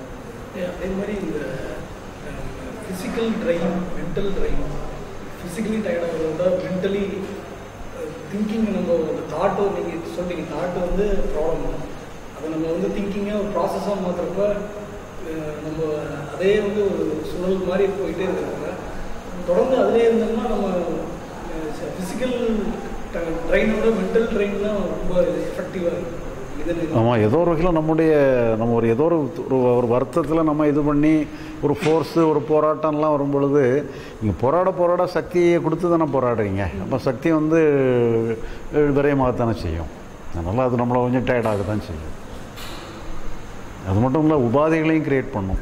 அதே மாதிரி இந்த physical train mental train physically டயர்டாகிறத விட மென்டலி திங்கிங் நம்ம அந்த தாட்டோ நீங்கள் சொன்னீங்க தாட்டு வந்து ப்ராப்ளம் அதை நம்ம வந்து திங்கிங்காக ஒரு ப்ராசஸாக மாற்றுறப்ப அஹ், நம்ம அதே வந்து ஒரு சுழல் மாதிரி போயிட்டே இருக்கிறாங்க தொடர்ந்து அதிலே இருந்தோம்னா நம்ம ஃபிசிக்கல் ட்ரைனோட மென்டல் ட்ரைன் தான் ரொம்ப எஃபெக்டிவாக இருக்கும் இது ஆமாம் ஏதோ ஒரு வகையில் நம்முடைய நம்ம ஒரு ஏதோ ஒரு ஒரு ஒரு வருத்தத்தில் நம்ம இது பண்ணி ஒரு ஃபோர்ஸு ஒரு போராட்டம்லாம் வரும் பொழுது நீங்கள் போராட போராட சக்தியை கொடுத்து தானே போராடுறீங்க அப்போ சக்தி வந்து அஹ், விரயமாகத்தானே செய்யும் அதனால் அது நம்மளை கொஞ்சம் டயர்டாக தான் செய்யும் அது மட்டும் இல்லை உபாதைகளையும் கிரியேட் பண்ணும்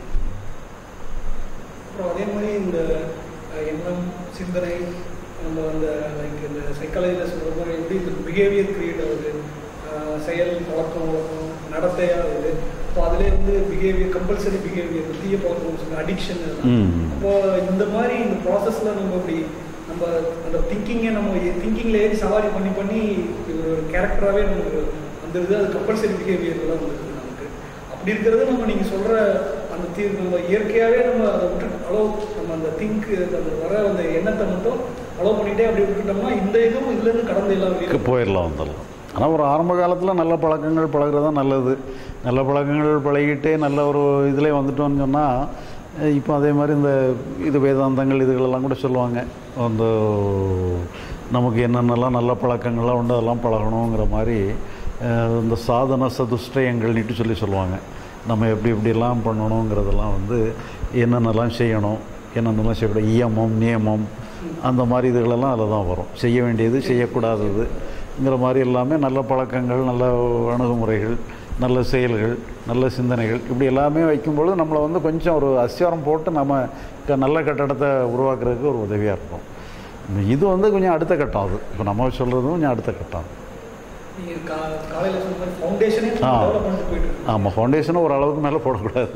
அப்புறம் அதே மாதிரி இந்த அஹ், எண்ணம் சிந்தனை நம்ம அந்த லைக் இந்த சைக்காலஜியில் சொல்கிற மாதிரி எப்படி இந்த பிஹேவியர் கிரியேட் ஆகுது அஹ், செயல் பழக்கம் வழக்கம் நடத்தையாகுது இப்போ அதிலே வந்து பிஹேவியர் கம்பல்சரி பிஹேவியர் தீய பழக்கம் சொல்லுங்க அடிக்ஷன் ம். அப்போ இந்த மாதிரி இந்த ப்ராசஸில் நம்ம இப்படி நம்ம அந்த திங்கிங்கை நம்ம திங்கிங்கில் ஏறி சவாரி பண்ணி பண்ணி இது ஒரு கேரக்டராகவே நமக்கு வந்துடுது அது கம்பல்சரி பிஹேவியர்லாம் வந்துடுது நமக்கு அப்படி இருக்கிறது நம்ம நீங்கள் சொல்கிற அந்த தீ நம்ம இயற்கையாகவே நம்ம அதை விட்டு அலோ நம்ம அந்த திங்க் அந்த வர அந்த எண்ணத்தை மட்டும் அலோ பண்ணிட்டே அப்படி விட்டுட்டோம்னா இந்த இதுவும் இதுலேருந்து கடந்து எல்லாம் வெளியே க்கு போயிடலாம் வந்துடலாம் ஆனால் ஒரு ஆரம்ப காலத்தில் நல்ல பழக்கங்கள் பழகுறது தான் நல்லது நல்ல பழக்கங்கள் பழகிட்டே நல்ல ஒரு இதில் வந்துட்டோம்னு சொன்னால் இப்போ அதே மாதிரி இந்த இது வேதாந்தங்கள் இதுகளெல்லாம் கூட சொல்லுவாங்க அந்த நமக்கு என்னென்னலாம் நல்ல பழக்கங்கள்லாம் உண்டு அதெல்லாம் பழகணுங்கிற மாதிரி அஹ், இந்த சாதன சதுஷ்டயங்கள்னுட்டு சொல்லி சொல்லுவாங்க நம்ம எப்படி எப்படியெல்லாம் பண்ணணுங்கிறதெல்லாம் வந்து என்னென்னலாம் செய்யணும் என்னென்னலாம் செய்யக்கூடாது இயமம் நியமம் அந்த மாதிரி இதுகளெல்லாம் அதில் தான் வரும் செய்ய வேண்டியது செய்யக்கூடாததுங்கிற மாதிரி எல்லாமே நல்ல பழக்கங்கள் நல்ல அணுகுமுறைகள் நல்ல செயல்கள் நல்ல சிந்தனைகள் இப்படி எல்லாமே வைக்கும்பொழுது நம்மளை வந்து கொஞ்சம் ஒரு அஸ்திவாரம் போட்டு நம்ம க- நல்ல கட்டடத்தை உருவாக்குறதுக்கு ஒரு உதவியாக இருக்கும் இது வந்து கொஞ்சம் அடுத்த கட்டம் அது இப்போ நம்ம சொல்கிறதும் கொஞ்சம் அடுத்த கட்டம் நீங்கள் கா காலையில் சொன்ன மாதிரி ஃபவுண்டேஷனே ஆ. டெவலப் பண்ணிட்டு போயிட்டு இருக்கு ஆமாம் ஃபவுண்டேஷனை ஒரு அளவுக்கு மேலே போடக்கூடாது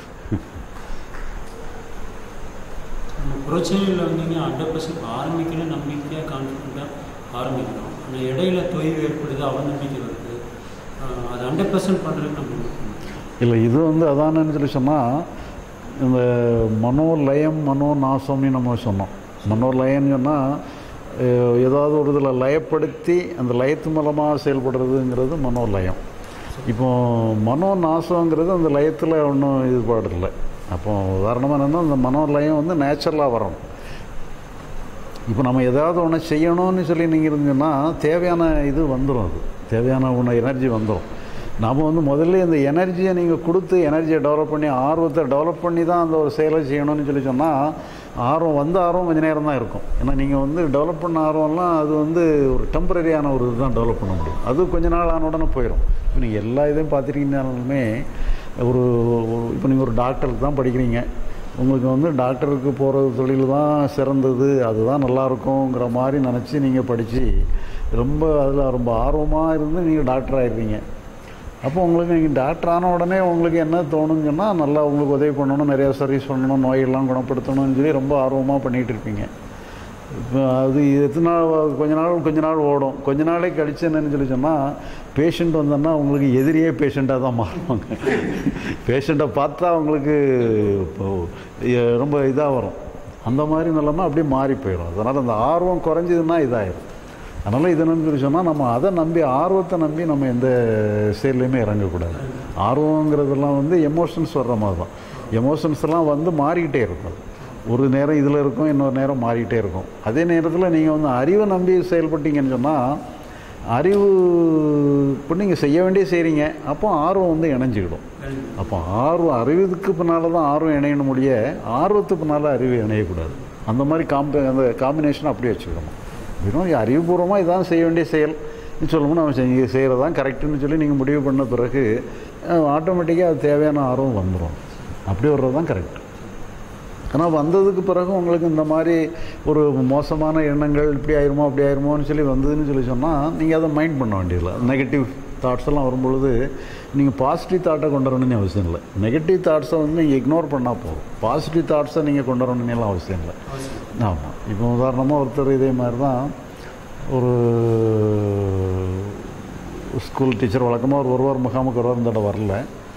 நம்ம பிரச்சனையில் வந்தீங்க ஹண்ட்ரட் பர்சன்ட் ஆரம்பிக்கணும் நம்பிக்கையாக கான்ஃபிடண்ட்டாக ஆரம்பிக்கணும் ஆனால் இடையில தொய்வு ஏற்படுது அவநம்பிக்கை வருது ஆஹ் அது ஹண்ட்ரட் பர்சன்ட் பண்ணுறதுக்கு நம்ம என்ன பண்ணணும்? இல்லை இது வந்து அதானன்னு சொல்லி சொன்னால் இந்த மனோலயம் மனோ நாசம்னு நம்ம சொன்னோம் மனோலயம்னு சொன்னால் ஏதாவது ஒரு இதில் லயப்படுத்தி அந்த லயத்து மூலமாக செயல்படுறதுங்கிறது மனோலயம் இப்போ மனோ நாசங்கிறது அந்த லயத்தில் ஒன்றும் ஈடுபாடு இல்லை அப்போ உதாரணமாக என்னென்னா அந்த மனோலயம் வந்து நேச்சுரலாக வரணும் இப்போ நம்ம ஏதாவது ஒன்று செய்யணும்னு சொல்லி நீங்கள் இருந்தீங்கன்னா தேவையான இது வந்துடும் அது தேவையான ஒன்று எனர்ஜி வந்துடும் நாம் வந்து முதல்ல இந்த எனர்ஜியை நீங்கள் கொடுத்து எனர்ஜியை டெவலப் பண்ணி ஆர்வத்தை டெவலப் பண்ணி தான் அந்த ஒரு செயலை செய்யணும்னு சொல்லி சொன்னால் ஆர்வம் வந்த ஆர்வம் கொஞ்ச நேரம் தான் இருக்கும் ஏன்னா நீங்கள் வந்து டெவலப் பண்ண ஆர்வம்லாம் அது வந்து ஒரு டெம்பரரியான ஒரு இதுதான் டெவலப் பண்ண முடியும் அது கொஞ்ச நாள் ஆன உடனே போயிடும் இப்போ நீங்கள் எல்லா இதையும் பார்த்துட்டீங்கன்னாலுமே ஒரு ஒரு- இப்போ நீங்கள் ஒரு டாக்டருக்கு தான் படிக்கிறீங்க உங்களுக்கு வந்து டாக்டருக்கு போகிறது தொழில் தான் சிறந்தது அதுதான் நல்லா இருக்குங்கிற மாதிரி நினச்சி நீங்கள் படித்து ரொம்ப அதில் ரொம்ப ஆர்வமாக இருந்து நீங்கள் டாக்டர் ஆயிடுவீங்க அப்போ உங்களுக்கு நீங்கள் டாக்டர் ஆன உடனே உங்களுக்கு என்ன தோணுன்னு சொன்னால் நல்லா உங்களுக்கு உதவி பண்ணணும் நிறையா சர்வீஸ் பண்ணணும் நோயெல்லாம் குணப்படுத்தணும்னு சொல்லி ரொம்ப ஆர்வமாக பண்ணிகிட்டு இருப்பீங்க இப்போ அது எத்தனை நாள் கொஞ்ச நாள் கொஞ்ச நாள் ஓடும் கொஞ்ச நாளே கழிச்சு என்னன்னு சொல்லி சொன்னால் பேஷண்ட் வந்தோன்னா உங்களுக்கு எதிரியே பேஷண்ட்டாக தான் மாறுவாங்க பேஷண்ட்டை பார்த்தா உங்களுக்கு இப்போ எ- ரொம்ப இதாக வரும் அந்த மாதிரி நிலைமை அப்படியே மாறி போயிடும் அதனால் அந்த ஆர்வம் குறைஞ்சதுன்னா இதாயிரும் அதனால் இது என்னன்னு சொல்லி சொன்னால் நம்ம அதை நம்பி ஆர்வத்தை நம்பி நம்ம எந்த செயல்லையுமே இறங்கக்கூடாது ஆர்வங்கிறதெல்லாம் வந்து எமோஷன்ஸ் வர்ற மாதிரி தான் எமோஷன்ஸ் எல்லாம் வந்து மாறிக்கிட்டே இருக்கும் அது. ஒரு நேரம் இதில் இருக்கும் இன்னொரு நேரம் மாறிக்கிட்டே இருக்கும் அதே நேரத்தில் நீங்கள் வந்து அறிவை நம்பி செயல்பட்டீங்கன்னு சொன்னால் அறிவு இப்போ நீங்கள் செய்ய வேண்டிய செய்கிறீங்க அப்போ ஆர்வம் வந்து இணைஞ்சிக்கிடும் அப்போ ஆர்வம் அறிவுக்கு பின்னால் தான் ஆர்வம் இணையணும் முடிய ஆர்வத்துக்கு பின்னால் அறிவு இணையக்கூடாது அந்த மாதிரி காம்பி அந்த காம்பினேஷன் அப்படியே வச்சுக்கணும் வெறும் அறிவுபூர்வமாக இதான் செய்ய வேண்டிய செயல் சொல்லணும் நம்ம செஞ்சு செய்கிறது தான் கரெக்டுன்னு சொல்லி நீங்கள் முடிவு பண்ண பிறகு ஆட்டோமேட்டிக்காக அது தேவையான ஆர்வம் வந்துடும் அப்படி வர்றது தான் கரெக்ட் ஆனால் வந்ததுக்கு பிறகு உங்களுக்கு இந்த மாதிரி ஒரு மோசமான எண்ணங்கள் இப்படி ஆயிருமோ அப்படி ஆயிருமோன்னு சொல்லி வந்ததுன்னு சொல்லி சொன்னால் நீங்கள் அதை மைண்ட் பண்ண வேண்டியதில்லை நெகட்டிவ் தாட்ஸ் எல்லாம் வரும்பொழுது நீங்கள் பாசிட்டிவ் தாட்டை கொண்டு வரணும்னு அவசியம் இல்லை நெகட்டிவ் தாட்ஸை வந்து நீங்கள் இக்னோர் பண்ணால் போதும் பாசிட்டிவ் தாட்ஸை நீங்கள் கொண்டு வரணும்னு எல்லாம் அவசியம் இல்லை ஆமாம் இப்போ உதாரணமாக ஒருத்தர் இதே மாதிரி தான் ஒரு ஸ்கூல் டீச்சர் வழக்கமாக ஒரு ஒருவர் முகாமுக்கு வருவார் இந்த தடவை வரல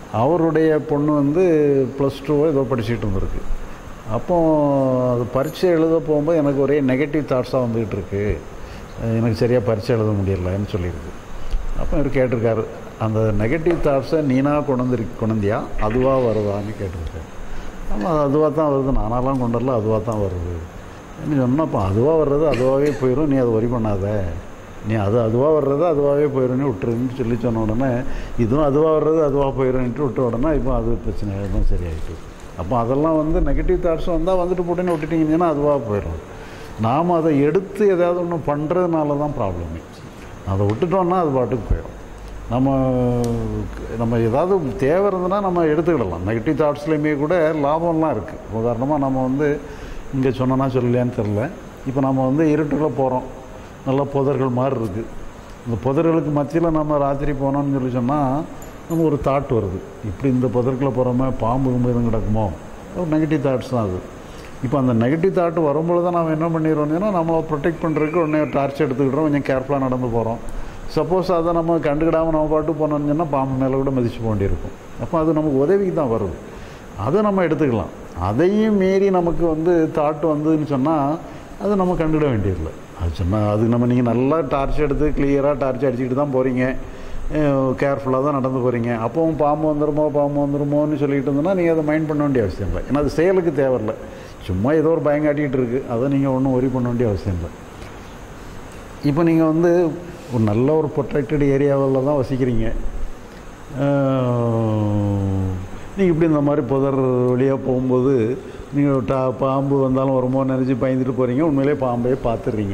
அவருடைய பொண்ணு வந்து ப்ளஸ் டூவோ ஏதோ படிச்சுட்டு இருந்திருக்கு அப்போ அது பரீட்சை எழுத போகும்போது எனக்கு ஒரே நெகட்டிவ் தாட்ஸாக வந்துக்கிட்டு இருக்கு அஹ் எனக்கு சரியாக பரீட்சை எழுத முடியலன்னு சொல்லியிருக்கு அப்போ இவர் கேட்டிருக்காரு அந்த நெகட்டிவ் தாட்ஸை நீனாக கொண்டு வந்து கொண்டு வந்தியா அதுவாக வருதான்னு கேட்டிருக்காரு ஆமாம் அது அதுவாக தான் வருது நானாலாம் கொண்டு வரல அதுவாக தான் வருது நீ சொன்னப்போ அதுவாக வர்றது அதுவாகவே போயிடும் நீ அதை வரி பண்ணாத நீ அது அதுவாக வர்றது அதுவாகவே போயிடும்னு விட்டுருன்னு சொல்லி சொன்ன உடனே இதுவும் அதுவாக வர்றது அதுவாக போயிடும்ன்ட்டு விட்ட உடனே இப்போ அது பிரச்சனை எதுவும் சரியாயிட்டு அப்போ அதெல்லாம் வந்து நெகட்டிவ் தாட்ஸ் வந்தால் வந்துட்டு போட்டுன்னு விட்டுட்டீங்கன்னா அதுவாக போயிடும் நாம் அதை எடுத்து ஏதாவது ஒன்று பண்ணுறதுனால தான் ப்ராப்ளமே அதை விட்டுட்டோம்னா அது பாட்டுக்கு போயிடும் நம்ம நம்ம ஏதாவது தேவை இருந்ததுன்னா நம்ம எடுத்துக்கிடலாம் நெகட்டிவ் தாட்ஸ்லேயுமே கூட லாபம்லாம் இருக்குது உதாரணமாக நம்ம வந்து இங்கே சொன்னனா சொல்லலையான்னு தெரில இப்போ நம்ம வந்து இருட்டுக்குள்ளே போகிறோம் நல்ல புதர்கள் மாதிரி இருக்குது இந்த புதர்களுக்கு மத்தியில் நம்ம ராத்திரி போனோம்னு சொல்லி சொன்னால் நம்ம ஒரு தாட் வருது இப்படி இந்த புதற்குள்ளே போகிறோமே பாம்பு கும்பு எதுவும் கிடக்குமோ ஒரு நெகட்டிவ் தாட்ஸ் தான் அது இப்போ அந்த நெகட்டிவ் தாட் வரும்பொழுது தான் நம்ம என்ன பண்ணிடுறோம்னா நம்மளை ப்ரொடெக்ட் பண்ணுறதுக்கு உடனே டார்ச் எடுத்துக்கிட்டோம் கொஞ்சம் கேர்ஃபுல்லாக நடந்து போகிறோம் சப்போஸ் அதை நம்ம கண்டுக்கிடாமல் நம்ம பாட்டு போனோம்னு சொன்னால் பாம்பு மேலே கூட மதிச்சு போக வேண்டியிருக்கும் அப்போ அது நமக்கு உதவிக்கு தான் வருது அதை நம்ம எடுத்துக்கலாம் அதையும் மீறி நமக்கு வந்து தாட் வந்ததுன்னு சொன்னால் அதை நம்ம கண்டுட வேண்டியதில்லை அது சொன்னால் அதுக்கு நம்ம நீங்கள் நல்லா டார்ச் எடுத்து கிளியராக டார்ச் அடிச்சுக்கிட்டு தான் போகிறீங்க கேர்ஃபுல்லாக தான் நடந்து போகிறீங்க அப்பவும் பாம்பு வந்துருமோ பாம்பு வந்துருமோன்னு சொல்லிட்டு இருந்தோன்னா நீங்கள் அதை மைண்ட் பண்ண வேண்டிய அவசியம் இல்லை ஏன்னா அது செயலுக்கு தேவையில்லை சும்மா ஏதோ ஒரு பயம் காட்டிகிட்டு இருக்குது அதை நீங்கள் ஒன்றும் ஒரி பண்ண வேண்டிய அவசியம் இல்லை இப்போ நீங்கள் வந்து ஒரு நல்ல ஒரு ப்ரொடெக்டட் ஏரியாவில் தான் வசிக்கிறீங்க நீங்கள் இப்படி இந்த மாதிரி புதர் வழியாக போகும்போது நீங்கள் டா பாம்பு வந்தாலும் வருமோன்னு நினச்சி பயந்துட்டு போகிறீங்க உண்மையிலே பாம்பே பார்த்துடுறீங்க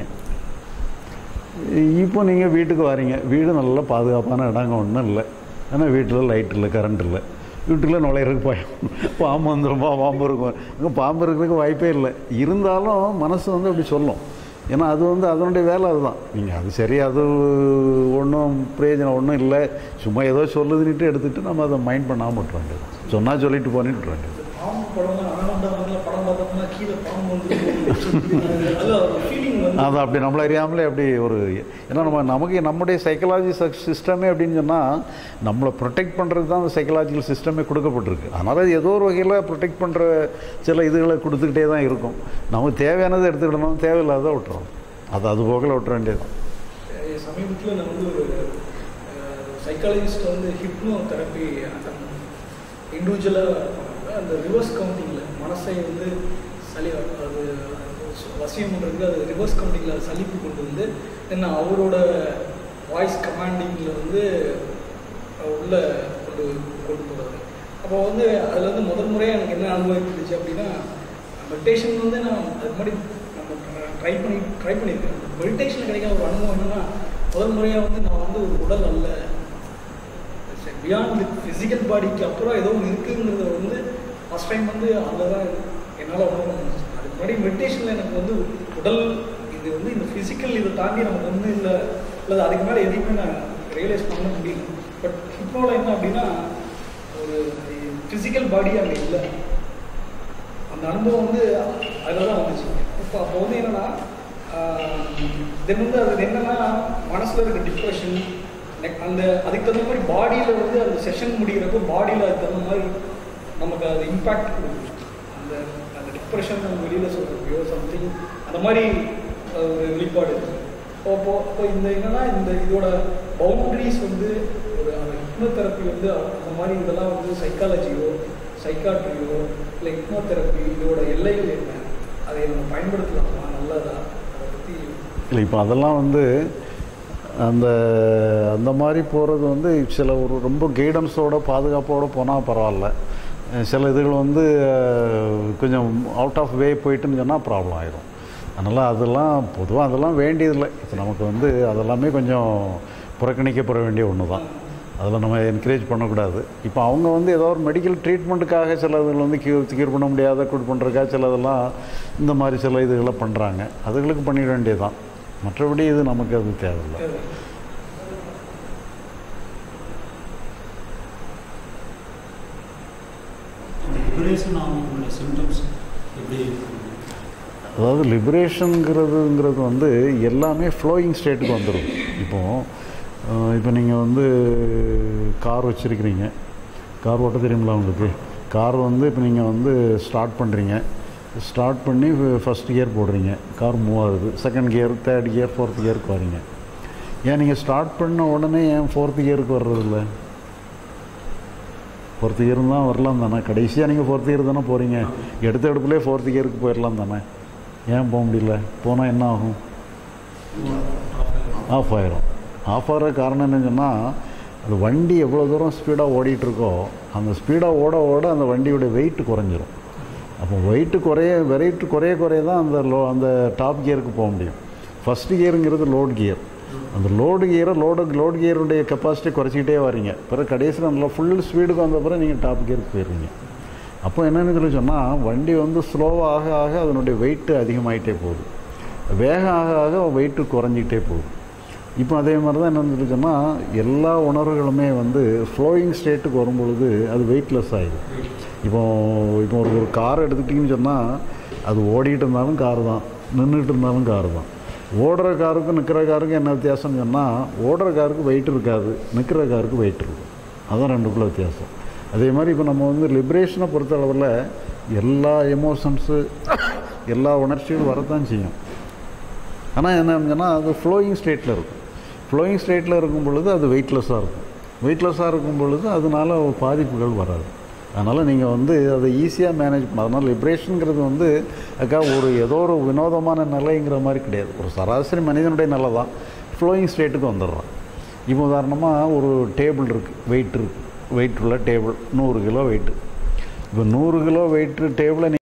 இப்போ நீங்கள் வீட்டுக்கு வரீங்க வீடு நல்ல பாதுகாப்பான இடங்க ஒன்றும் இல்லை ஏன்னா வீட்டில் லைட் இல்லை கரண்ட் இல்லை வீட்டுக்குள்ளே நுழையிறதுக்கு பயம் பாம்பு வந்துருமா பாம்பு இருக்கும் அங்கே பாம்பு இருக்கிறதுக்கு வாய்ப்பே இல்லை இருந்தாலும் மனசு வந்து அப்படி சொல்லும் ஏன்னா அது வந்து அதனுடைய வேலை அதுதான் நீங்கள் அது சரி அது ஒன்றும் பிரயோஜனம் ஒன்றும் இல்லை சும்மா ஏதோ சொல்லுதுன்னுட்டு எடுத்துகிட்டு நம்ம அதை மைண்ட் பண்ணாமல் விட்டுற வேண்டியது சொன்னால் சொல்லிட்டு போனிட்டு விட்டுற வேண்டியது பாம்பு படம் ஆனந்தா மாதிரிலாம் படம் பார்த்தோம்னா கீழே பாம்பு வந்து அதில் ஒரு ஃபீலிங் வந்து அது அப்படி நம்மளை அறியாமலே அப்படி ஒரு ஏன்னா நம்ம நமக்கு நம்முடைய சைக்கலாஜி சிஸ்டமே அப்படின்னு சொன்னால் நம்மளை ப்ரொடெக்ட் பண்ணுறது தான் அந்த சைக்கலாஜிக்கல் சிஸ்டமே கொடுக்கப்பட்டிருக்கு அதனால் அது ஏதோ ஒரு வகையில் ப்ரொடெக்ட் பண்ணுற சில இதுகளை கொடுத்துக்கிட்டே தான் இருக்கும் நமக்கு தேவையானதை எடுத்துக்கிடணும் தேவையில்லாத விட்டுறோம் அது அது போக்கில் விட்டுற வேண்டியது சமீபத்தில் நான் வந்து ஒரு சைக்காலஜிஸ்ட் வந்து ஹிப்னோ தெரப்பி இண்டிவிஜுவலாக அந்த ரிவர்ஸ் கவுண்டிங்கில் மனசை வந்து சளி அது வசியம் பண்ணுறதுக்கு அது ரிவர்ஸ் கவுண்டிங்கில் சலிப்பு கொண்டு வந்து என்ன அவரோட வாய்ஸ் கமாண்டிங்கில் வந்து உள்ள கொண்டு கொண்டு போகிறது அப்போ வந்து அதில் வந்து முதல் முறையாக எனக்கு என்ன அனுபவிச்சிருச்சு அப்படின்னா மெடிடேஷன் வந்து நான் அது மாதிரி நம்ம ட்ரை பண்ணி ட்ரை பண்ணியிருக்கேன் மெடிடேஷன் கிடைக்காத ஒரு அனுபவம் என்னன்னா முதல் முறையாக வந்து நான் வந்து ஒரு உடல் அல்ல பியாண்ட் ஃபிசிக்கல் பாடிக்கு அப்புறம் ஏதோ ஒன்று இருக்குங்கிறத வந்து ஃபஸ்ட் டைம் வந்து அதில் தான் என்னால் உணர முடிஞ்சுச்சு அதுக்கு முன்னாடி மெடிடேஷனில் எனக்கு வந்து உடல் இது வந்து இந்த ஃபிசிக்கல் இதை தாண்டி நமக்கு வந்து இல்லை இல்லை அதுக்கு மேலே எதையுமே நான் ரியலைஸ் பண்ண முடியல பட் ஹிப்னோவில் என்ன அப்படின்னா ஒரு ஃபிசிக்கல் பாடி அங்கே இல்லை அந்த அனுபவம் வந்து அதில் தான் வந்துச்சு இப்போ அப்போ வந்து என்னென்னா தென் வந்து அது என்னென்னா மனசில் இருக்க டிப்ரெஷன் அந்த அதுக்கு தகுந்த மாதிரி பாடியில் வந்து அந்த செஷன் முடிகிறப்போ பாடியில் அதுக்கு தகுந்த மாதிரி நமக்கு அது இம்பேக்ட் கொடுக்கும் அந்த அந்த டிப்ரெஷன் நம்ம வெளியில் சொல்கிறப்பையோ சம்திங் அந்த மாதிரி ஒரு வெளிப்பாடு இருக்குது அப்போ அப்போ இந்த என்னன்னா இந்த இதோட பவுண்டரிஸ் வந்து ஒரு அந்த ஹிப்னோதெரப்பி வந்து அந்த மாதிரி இதெல்லாம் வந்து சைக்காலஜியோ சைக்காட்ரியோ இல்லை ஹிப்னோதெரப்பி இதோட எல்லைகள் என்ன அதை நம்ம பயன்படுத்தலாமா நல்லதா அதை பற்றி இல்லை இப்போ அதெல்லாம் வந்து அந்த அந்த மாதிரி போகிறது வந்து சில ஒரு ரொம்ப கைடன்ஸோட பாதுகாப்போடு போனால் பரவாயில்ல அஹ் சில இதுகள் வந்து அஹ், கொஞ்சம் அவுட் ஆஃப் வே போயிட்டுன்னு சொன்னால் ப்ராப்ளம் ஆயிரும் அதனால் அதெல்லாம் பொதுவாக அதெல்லாம் வேண்டியதில்லை இப்போ நமக்கு வந்து அதெல்லாமே கொஞ்சம் புறக்கணிக்கப்பட வேண்டிய ஒன்று தான் அதில் நம்ம என்கரேஜ் பண்ணக்கூடாது இப்போ அவங்க வந்து ஏதோ ஒரு மெடிக்கல் ட்ரீட்மெண்ட்டுக்காக சில இதில் வந்து கியூர் கியூர் பண்ண முடியாத குட் பண்ணுறதுக்காக சில இதெல்லாம் இந்த மாதிரி சில இதுகளை பண்ணுறாங்க அதுகளுக்கு பண்ணிட வேண்டியதுதான் மற்றபடி இது நமக்கு அது தேவையில்லை லிபரேஷன் ஆகக்கூடிய சிம்டம்ஸ் எப்படி இருக்கும் அதாவது லிபரேஷனுங்கிறதுங்கிறது வந்து எல்லாமே ஃப்ளோயிங் ஸ்டேட்டுக்கு வந்துடும் இப்போது இப்போ நீங்கள் வந்து கார் வச்சுருக்கிறீங்க கார் ஓட்ட தெரியுங்களா உங்களுக்கு கார் வந்து இப்போ நீங்கள் வந்து ஸ்டார்ட் பண்ணுறீங்க ஸ்டார்ட் பண்ணி ஃபஸ்ட் கியர் போடுறீங்க கார் மூவ் ஆகுது second gear third gear fourth கியருக்கு வரீங்க ஏன் நீங்கள் ஸ்டார்ட் பண்ண உடனே ஏன் ஃபோர்த் கியருக்கு வர்றதில்ல ஃபோர்த் கியர் தான் வரலாம் தானே கடைசியாக நீங்கள் ஃபோர்த் கியர் தானே போகிறீங்க எடுத்த எடுப்புலேயே ஃபோர்த் கியருக்கு போயிடலாம் தானே ஏன் போக முடியல போனால் என்ன ஆகும் ஆஃப் ஆயிரும் ஆஃப் ஆகிற காரணம் என்னன்னு சொன்னால் அது வண்டி எவ்வளோ தூரம் ஸ்பீடாக ஓடிட்டுருக்கோ அந்த ஸ்பீடாக ஓட ஓட அந்த வண்டியோட வெயிட் குறைஞ்சிரும் அப்போ வெயிட்டு குறைய வெயிட்டு குறைய குறைய தான் அந்த லோ அந்த டாப் கியருக்கு போக முடியும் ஃபஸ்ட்டு கியருங்கிறது லோட் கியர் அந்த லோடு கியரை லோடு லோட் கியருடைய கெப்பாசிட்டி குறைச்சிக்கிட்டே வரீங்க பிறகு கடைசியில் நல்லா ஃபுல் ஸ்பீடுக்கு வந்த பிறகு நீங்கள் டாப் கியருக்கு போயிடுவீங்க அப்போ என்னென்னு சொல்லி சொன்னால் வண்டி வந்து ஸ்லோவாக ஆக ஆக அதனுடைய வெயிட்டு அதிகமாகிட்டே போகுது வேகம் ஆக ஆக வெயிட்டு குறைஞ்சிக்கிட்டே போகுது இப்போ அதே மாதிரி தான் என்னென்னு சொல்லி சொன்னால் எல்லா உணர்வுகளுமே வந்து ஃப்ளோயிங் ஸ்டேட்டுக்கு வரும்பொழுது அது வெயிட்லெஸ் ஆகிடும் இப்போ இப்போ ஒரு ஒரு கார் எடுத்துக்கிட்டிங்கன்னு சொன்னால் அது ஓடிட்டு இருந்தாலும் கார் தான் நின்றுட்டு இருந்தாலும் கார் தான் ஓடுற காருக்கும் நிற்கிற காருக்கும் என்ன வித்தியாசம்னு சொன்னால் ஓடுற காருக்கு வெயிட் இருக்காது நிற்கிற காருக்கு வெயிட் இருக்கும் அதான் ரெண்டுக்குள்ள வித்தியாசம் அதே மாதிரி இப்போ நம்ம வந்து லிபரேஷனை பொறுத்தளவில் எல்லா எமோஷன்ஸு எல்லா உணர்ச்சிகளும் வரத்தான் செய்யும் ஆனால் என்னன்னு சொன்னால் அது ஃப்ளோயிங் ஸ்டேட்டில் இருக்கும் ஃப்ளோயிங் ஸ்டேட்டில் இருக்கும் பொழுது அது வெயிட்லெஸ்ஸாக இருக்கும் வெயிட்லெஸ்ஸாக இருக்கும் பொழுது அதனால பாதிப்புகள் வராது அதனால் நீங்கள் வந்து அதை ஈஸியாக மேனேஜ் பண்ண அதனால் லிப்ரேஷனுங்கிறது வந்து அக்கா ஒரு ஏதோ ஒரு வினோதமான நிலைங்கிற மாதிரி கிடையாது ஒரு சராசரி மனிதனுடைய நிலை தான் ஃப்ளோயிங் ஸ்டேட்டுக்கு வந்துடுறான் இப்போ உதாரணமாக ஒரு டேபிள் இருக்குது வெயிட் இருக்குது வெயிட் உள்ள டேபிள் நூறு கிலோ வெயிட்டு இப்போ நூறு கிலோ வெயிட்டு டேபிளை